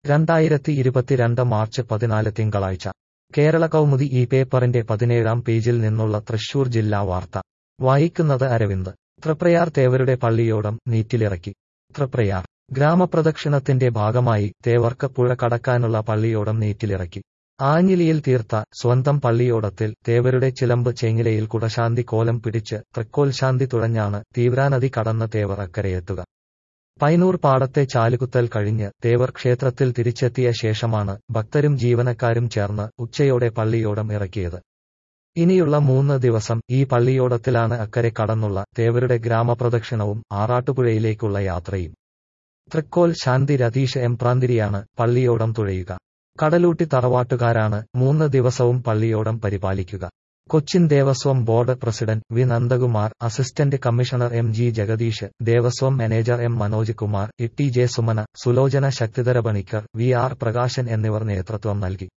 രണ്ടായിരത്തി ഇരുപത്തിരണ്ട് മാർച്ച് പതിനാല് തിങ്കളാഴ്ച കേരള കൗമുദി ഈ പേപ്പറിന്റെ പതിനേഴാം പേജിൽ നിന്നുള്ള തൃശൂർ ജില്ലാ വാർത്ത വായിക്കുന്നത് അരവിന്ദ് തൃപ്രയാർ തേവരുടെ പള്ളിയോടം നീറ്റിലിറക്കി തൃപ്രയാർ ഗ്രാമപ്രദക്ഷിണത്തിന്റെ ഭാഗമായി തേവർക്ക് പുഴ കടക്കാനുള്ള പള്ളിയോടം നീറ്റിലിറക്കി ആഞ്ഞിലിയിൽ തീർത്ത സ്വന്തം പള്ളിയോടത്തിൽ തേവരുടെ ചിലമ്പ് ചേങ്ങിലയിൽ കുടശാന്തി കോലം പിടിച്ച് തൃക്കോൽ ശാന്തി തുഴഞ്ഞാണ് തീവ്രാനദി കടന്ന് തേവർ അക്കരയെത്തുക പൈനൂർ പാടത്തെ ചാലുകുത്തൽ കഴിഞ്ഞ് തേവർ ക്ഷേത്രത്തിൽ തിരിച്ചെത്തിയ ശേഷമാണ് ഭക്തരും ജീവനക്കാരും ചേർന്ന് ഉച്ചയോടെ പള്ളിയോടം ഇറക്കിയത് ഇനിയുള്ള മൂന്ന് ദിവസം ഈ പള്ളിയോടത്തിലാണ് അക്കരെ കടന്നുള്ള തേവരുടെ ഗ്രാമപ്രദക്ഷിണവും ആറാട്ടുപുഴയിലേക്കുള്ള യാത്രയും തൃക്കോൽ ശാന്തി രതീഷ് എംപ്രാന്തിരിയാണ് പള്ളിയോടം തുഴയുക കടലൂട്ടി തറവാട്ടുകാരാണ് മൂന്ന് ദിവസവും പള്ളിയോടം പരിപാലിക്കുക Cochin Devaswom board president V Nandakumar assistant commissioner M G Jagadish Devaswom manager M Manoj Kumar E T J Sumana Sulochana Sakthidhara Panicker V R Prakashan എന്നിവർ നേതൃത്വം നൽകി